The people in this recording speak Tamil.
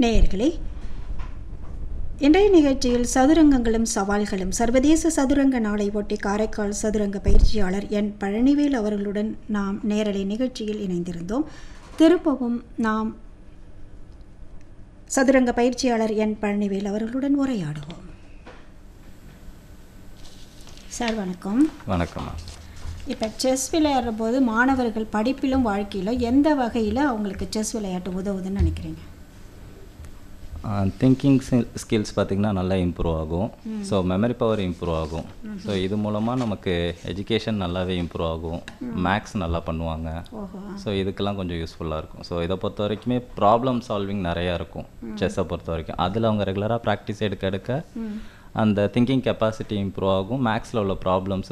நேயர்களே இன்றைய நிகழ்ச்சியில் சதுரங்கங்களும் சவால்களும் சர்வதேச சதுரங்க நாளை ஒட்டி காரைக்கால் சதுரங்க பயிற்சியாளர் என் பழனிவேல் அவர்களுடன் நாம் நேரலை நிகழ்ச்சியில் இணைந்திருந்தோம் திருப்பவும் நாம் சதுரங்க பயிற்சியாளர் என் பழனிவேல் அவர்களுடன் உரையாடுவோம் சார் வணக்கம் வணக்கம்மா இப்போ செஸ் விளையாடுற போது மாணவர்கள் படிப்பிலும் வாழ்க்கையிலும் எந்த வகையில் அவங்களுக்கு செஸ் விளையாட்டு உதவுதுன்னு நினைக்கிறீங்க திங்கிங் ஸ்கில்ஸ் பார்த்திங்கன்னா நல்லா இம்ப்ரூவ் ஆகும் ஸோ மெமரி பவர் இம்ப்ரூவ் ஆகும் ஸோ இது மூலமாக நமக்கு எஜுகேஷன் நல்லாவே இம்ப்ரூவ் ஆகும் மேக்ஸ் நல்லா பண்ணுவாங்க ஓஹோ ஸோ இதுக்கெல்லாம் கொஞ்சம் யூஸ்ஃபுல்லாக இருக்கும் ஸோ இதை பொறுத்த வரைக்குமே ப்ராப்ளம் சால்விங் நிறையா இருக்கும் செஸ்ஸை பொறுத்த வரைக்கும் அதில் அவங்க ரெகுலராக ப்ராக்டிஸ் எடுக்க எடுக்க அந்த திங்கிங் கெப்பாசிட்டி இம்ப்ரூவ் ஆகும் மேக்ஸில் உள்ள ப்ராப்ளம்ஸ்